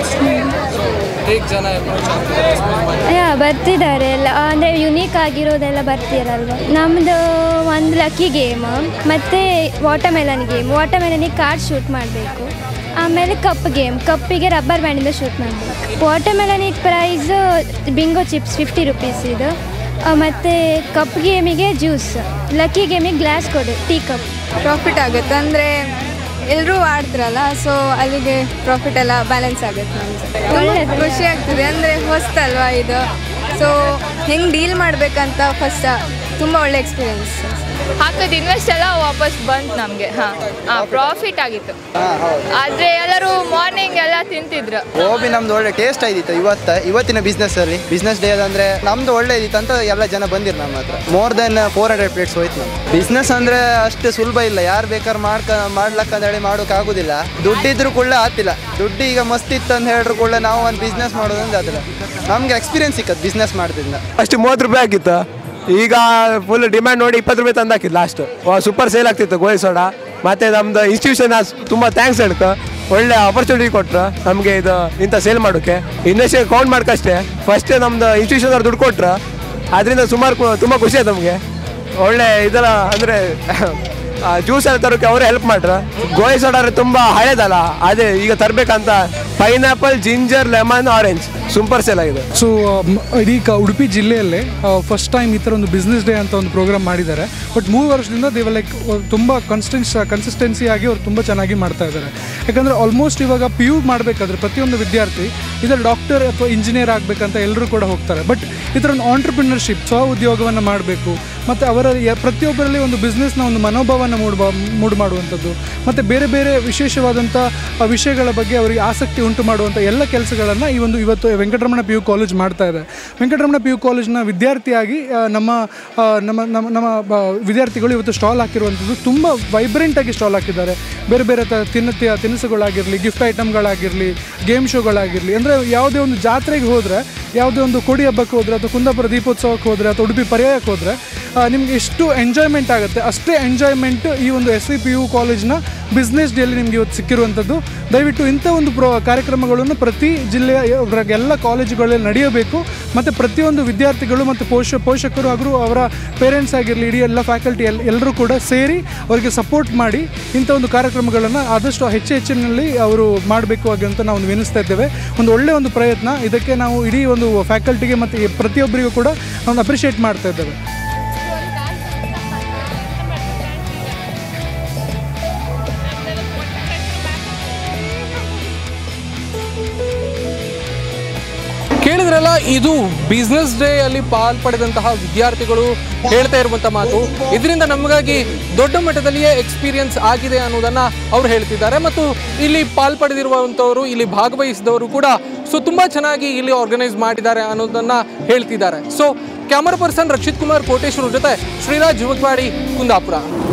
ಹೇಗೆ ಜನ approach ಆಗ್ತಿದ್ದಾರೆ, response ಮಾಡ್ತಿದ್ದಾರೆ? ಯಾ ಬರ್ತಿದ್ದಾರೆ ಎಲ್ಲ ಅಂದರೆ ಯುನೀಕ್ ಆಗಿರೋದೆಲ್ಲ ಬರ್ತೀರಲ್ವ ನಮ್ಮದು ಒಂದು ಲಕ್ಕಿ ಗೇಮ್ ಮತ್ತು ವಾಟರ್ಮೆಲನ್ ಗೇಮ್ ವಾಟರ್ಮೆಲನಿಗೆ ಕಾರ್ಡ್ ಶೂಟ್ ಮಾಡಬೇಕು ಆಮೇಲೆ ಕಪ್ ಗೇಮ್ ಕಪ್ಪಿಗೆ ರಬ್ಬರ್ ಬ್ಯಾಂಡಿಂದ ಶೂಟ್ ಮಾಡಬೇಕು ವಾಟರ್ಮೆಲನಿಗೆ prize bingo chips fifty rupees ಇದು ಮತ್ತು ಕಪ್ ಗೇಮಿಗೆ ಜ್ಯೂಸ್ ಲಕ್ಕಿ ಗೇಮಿಗೆ ಗ್ಲಾಸ್ ಕೊಡು ಟೀ ಕಪ್ ಪ್ರಾಫಿಟ್ ಆಗುತ್ತೆ ಅಂದರೆ ಎಲ್ಲರೂ ಆಡ್ತಿರಲ್ಲ ಸೊ ಅಲ್ಲಿಗೆ ಪ್ರಾಫಿಟ್ ಎಲ್ಲ ಬ್ಯಾಲೆನ್ಸ್ ಆಗುತ್ತೆ ನಮಗೆ ಒಳ್ಳೆದು. ಖುಷಿ ಆಗ್ತಿದೆ ಅಂದರೆ ಹೊಸ್ತಲ್ವಾ ಇದು ಸೊ ಹೆಂಗೆ ಡೀಲ್ ಮಾಡಬೇಕಂತ ಫಸ್ಟ್ ತುಂಬ ಒಳ್ಳೆ ಎಕ್ಸ್ಪೀರಿಯನ್ಸ್ ಹಾಕಿದ ಇನ್ವೆಸ್ಟ್ ಎಲ್ಲ ವಾಪಸ್ ಬಂತು ನಮಗೆ ಹಾಂ ಹಾಂ ಪ್ರಾಫಿಟ್ ಆಗಿತ್ತು ಆದರೆ ಎಲ್ಲರೂ ಮಾರ್ನಿಂಗ್ ಎಲ್ಲ ತಿಂತಿದ್ರು ಗೋಬಿ ನಮ್ದು ಒಳ್ಳೆ ಟೇಸ್ಟ್ ಆಗಿತ್ತು ಇವತ್ತು ಇವತ್ತಿನ ಬಿಸ್ನೆಸ್ ಅಲ್ಲಿ ಬಿಸ್ನೆಸ್ ಡೇ ಅಂದ್ರೆ ನಮ್ದು ಒಳ್ಳೆ ಇದಿತ್ತು ಅಂತ ಎಲ್ಲ ಜನ ಬಂದಿರು ನಮ್ಮ ಹತ್ರ more than four hundred plates ಹೋಯ್ತು ನಮ್ಗೆ ಬಿಸ್ನೆಸ್ ಅಂದ್ರೆ ಅಷ್ಟು ಸುಲಭ ಇಲ್ಲ ಯಾರು ಬೇಕಾದ್ರೆ ಮಾಡ್ಕ ಮಾಡ್ಲಕ್ಕ ಅಂತ ಹೇಳಿ ಮಾಡೋಕೆ ಆಗುದಿಲ್ಲ ದುಡ್ಡಿದ್ರು ಕೂಡ ಆತಿಲ್ಲ ದುಡ್ಡು ಈಗ ಮಸ್ತ್ ಇತ್ತು ಅಂತ ಹೇಳಿದ್ರು ಕೂಡ ನಾವು ಒಂದು ಬಿಸ್ನೆಸ್ ಮಾಡೋದಂದ್ರೆ ಅದಿಲ್ಲ ನಮ್ಗೆ ಎಕ್ಸ್ಪೀರಿಯನ್ಸ್ ಸಿಕ್ಕತ್ ಬಿಸ್ನೆಸ್ ಮಾಡೋದ್ರಿಂದ ಅಷ್ಟು ಮೂವತ್ತು ರೂಪಾಯಿ ಆಗಿತ್ತು ಈಗ ಫುಲ್ ಡಿಮ್ಯಾಂಡ್ ನೋಡಿ ಇಪ್ಪತ್ತು ರೂಪಾಯಿ ತಂದು ಹಾಕಿದ್ದು ಲಾಸ್ಟ್ ಸೂಪರ್ ಸೇಲ್ ಆಗ್ತಿತ್ತು ಗೋಲಿ ಸೋಡಾ ಮತ್ತೆ ನಮ್ದು ಇನ್ಸ್ಟಿಟ್ಯೂಷನ್ ತುಂಬ ಥ್ಯಾಂಕ್ಸ್ ಹೇಳ್ಕ ಒಳ್ಳೆ ಆಪರ್ಚುನಿಟಿ ಕೊಟ್ರು ನಮಗೆ ಇದು ಇಂಥ ಸೇಲ್ ಮಾಡೋಕ್ಕೆ ಇನ್ವೆಸ್ಟ್ ಕೌಂಟ್ ಮಾಡ್ಕಷ್ಟೇ ಫಸ್ಟ್ ನಮ್ದು ಇನ್ಸ್ಟಿಟ್ಯೂಷನ್ ಅವ್ರು ದುಡ್ಡು ಕೊಟ್ರು ಅದರಿಂದ ಸುಮಾರು ತುಂಬ ಖುಷಿ ಆಯ್ತು ನಮಗೆ ಒಳ್ಳೆ ಇದೆಲ್ಲ ಅಂದರೆ ಜ್ಯೂಸ್ ಎಲ್ಲ ತರೋಕೆ ಅವರೇ ಹೆಲ್ಪ್ ಮಾಡ್ರ ಗೋಲಿ ಸೋಡಾ ತುಂಬ ಹಳೇದಲ್ಲ ಅದೇ ಈಗ ತರಬೇಕಂತ pineapple ginger lemon orange super sale ಆಗಿದೆ ಸೊ ಇಡೀ ಕ ಉಡುಪಿ ಜಿಲ್ಲೆಯಲ್ಲೇ ಫಸ್ಟ್ ಟೈಮ್ ಈ ಥರ ಒಂದು ಬಿಸ್ನೆಸ್ ಡೇ ಅಂತ ಒಂದು ಪ್ರೋಗ್ರಾಮ್ ಮಾಡಿದ್ದಾರೆ ಬಟ್ ಮೂರು ವರ್ಷದಿಂದ ದೇವ ಲೈಕ್ ತುಂಬ ಕನ್ಸ್ಟೆನ್ಸ್ ಕನ್ಸಿಸ್ಟೆನ್ಸಿ ಆಗಿ ಅವ್ರು ತುಂಬ ಚೆನ್ನಾಗಿ ಮಾಡ್ತಾ ಇದ್ದಾರೆ ಯಾಕಂದರೆ ಆಲ್ಮೋಸ್ಟ್ ಇವಾಗ ಪಿ ಯು ಮಾಡಬೇಕಾದ್ರೆ ಪ್ರತಿಯೊಂದು ವಿದ್ಯಾರ್ಥಿ ಇದರ ಡಾಕ್ಟರ್ ಅಥವಾ ಇಂಜಿನಿಯರ್ ಆಗಬೇಕಂತ ಎಲ್ಲರೂ ಕೂಡ ಹೋಗ್ತಾರೆ ಬಟ್ ಈ ಥರ ಒಂದು ಆಂಟ್ರಪ್ರಿನರ್ಶಿಪ್ ಸ್ವ ಉದ್ಯೋಗವನ್ನು ಮಾಡಬೇಕು ಮತ್ತು ಅವರ ಯ- ಪ್ರತಿಯೊಬ್ಬರಲ್ಲಿ ಒಂದು ಬಿಸ್ನೆಸ್ನ ಒಂದು ಮನೋಭಾವನ ಮೂಡ್ ಮೂಡು ಮಾಡುವಂಥದ್ದು ಮತ್ತು ಬೇರೆ ಬೇರೆ ವಿಶೇಷವಾದಂಥ ಆ, ವಿಷಯಗಳ ಬಗ್ಗೆ ಅವರಿಗೆ ಆಸಕ್ತಿ ಉಂಟು ಮಾಡುವಂಥ ಎಲ್ಲ ಕೆಲಸಗಳನ್ನು ಈ ಒಂದು ಇವತ್ತು ವೆಂಕಟರಮಣ ಪಿ ಯು ಕಾಲೇಜ್ ಮಾಡ್ತಾ ಇದೆ ವೆಂಕಟರಮಣ ಪಿ ಯು ಕಾಲೇಜ್ನ ವಿದ್ಯಾರ್ಥಿಯಾಗಿ ಆ, ನಮ್ಮ ಆ, ನಮ್ಮ ನಮ್ಮ ನಮ್ಮ ಬ- ವಿದ್ಯಾರ್ಥಿಗಳು ಇವತ್ತು ಸ್ಟಾಲ್ ಹಾಕಿರುವಂಥದ್ದು ತುಂಬ ವೈಬ್ರೆಂಟಾಗಿ ಸ್ಟಾಲ್ ಹಾಕಿದ್ದಾರೆ ಬೇರೆ ಬೇರೆ ತ ತಿನ್ನ ತಿ- ತಿನಿಸುಗಳಾಗಿರಲಿ ಗಿಫ್ಟ್ ಐಟಮ್ಗಳಾಗಿರಲಿ ಗೇಮ್ ಶೋಗಳಾಗಿರಲಿ ಅಂದರೆ ಯಾವುದೇ ಒಂದು ಜಾತ್ರೆಗೆ ಹೋದರೆ ಯಾವುದೇ ಒಂದು ಕೋಡಿ ಹಬ್ಬಕ್ಕೆ ಹೋದರೆ ಅಥವಾ ಕುಂದಾಪುರ ದೀಪೋತ್ಸವಕ್ಕೆ ಹೋದರೆ ಅಥವಾ ಉಡುಪಿ ಪರ್ಯಾಯಕ್ಕೆ ಹೋದರೆ ನಿಮಗೆ ಎಷ್ಟು ಎಂಜಾಯ್ಮೆಂಟ್ ಆಗುತ್ತೆ ಅಷ್ಟೇ ಎಂಜಾಯ್ಮೆಂಟ್ ಈ ಒಂದು ಎಸ್ ವಿ ಪಿ ಯು ಕಾಲೇಜ್ನ ಬಿಸ್ನೆಸ್ ಡೇಲಿ ನಿಮಗೆ ಇವತ್ತು ಸಿಕ್ಕಿರುವಂಥದ್ದು ದಯವಿಟ್ಟು ಇಂಥ ಒಂದು ಪ್ರೋ ಕಾರ್ಯಕ್ರಮಗಳನ್ನು ಪ್ರತಿ ಜಿಲ್ಲೆಯ ಯ- ಎಲ್ಲ ಕಾಲೇಜುಗಳಲ್ಲಿ ನಡೆಯಬೇಕು ಮತ್ತು ಪ್ರತಿಯೊಂದು ವಿದ್ಯಾರ್ಥಿಗಳು ಮತ್ತು ಪೋಷ ಪೋಷಕರು ಹಾಗೂ ಅವರ ಪೇರೆಂಟ್ಸ್ ಆಗಿರಲಿ ಇಡೀ ಎಲ್ಲ ಫ್ಯಾಕಲ್ಟಿ ಎಲ್ ಎಲ್ಲರೂ ಕೂಡ ಸೇರಿ ಅವರಿಗೆ ಸಪೋರ್ಟ್ ಮಾಡಿ ಇಂಥ ಒಂದು ಕಾರ್ಯಕ್ರಮಗಳನ್ನು ಆದಷ್ಟು ಹೆಚ್ಚು ಹೆಚ್ಚಿನಲ್ಲಿ ಅವರು ಮಾಡಬೇಕು ಹಾಗೆ ಅಂತ ನಾವು ವಿನಿಸ್ತಾ ಇದ್ದೇವೆ ಒಂದು ಒಳ್ಳೆಯ ಒಂದು ಪ್ರಯತ್ನ ಇದಕ್ಕೆ ನಾವು ಇಡೀ ಒಂದು ಫ್ಯಾಕಲ್ಟಿಗೆ ಮತ್ತು ಪ್ರತಿಯೊಬ್ಬರಿಗೂ ಕೂಡ ನಾವು ಅಪ್ರಿಷಿಯೇಟ್ ಮಾಡ್ತಾ ಇದ್ದೇವೆ ಕೇಳಿದ್ರಲ್ಲ ಇದು ಬಿಸ್ನೆಸ್ ಡೇ ಅಲ್ಲಿ ಪಾಲ್ಪಡೆದಂತಹ ವಿದ್ಯಾರ್ಥಿಗಳು ಹೇಳ್ತಾ ಇರುವಂತ ಮಾತು ಇದರಿಂದ ನಮಗಾಗಿ ದೊಡ್ಡ ಮಟ್ಟದಲ್ಲಿಯೇ ಎಕ್ಸ್ಪೀರಿಯನ್ಸ್ ಆಗಿದೆ ಅನ್ನೋದನ್ನ ಅವ್ರು ಹೇಳ್ತಿದ್ದಾರೆ ಮತ್ತು ಇಲ್ಲಿ ಪಾಲ್ಪಡೆದಿರುವಂಥವರು ಇಲ್ಲಿ ಭಾಗವಹಿಸಿದವರು ಕೂಡ ಸೊ ತುಂಬ ಚೆನ್ನಾಗಿ ಇಲ್ಲಿ ಆರ್ಗನೈಸ್ ಮಾಡಿದ್ದಾರೆ ಅನ್ನೋದನ್ನ ಹೇಳ್ತಿದ್ದಾರೆ so camera person Rakshith Kumar Koteshwara ಜೊತೆ ಶ್ರೀರಾಜ್ ಜುವಕ್ವಾಡಿ ಕುಂದಾಪುರ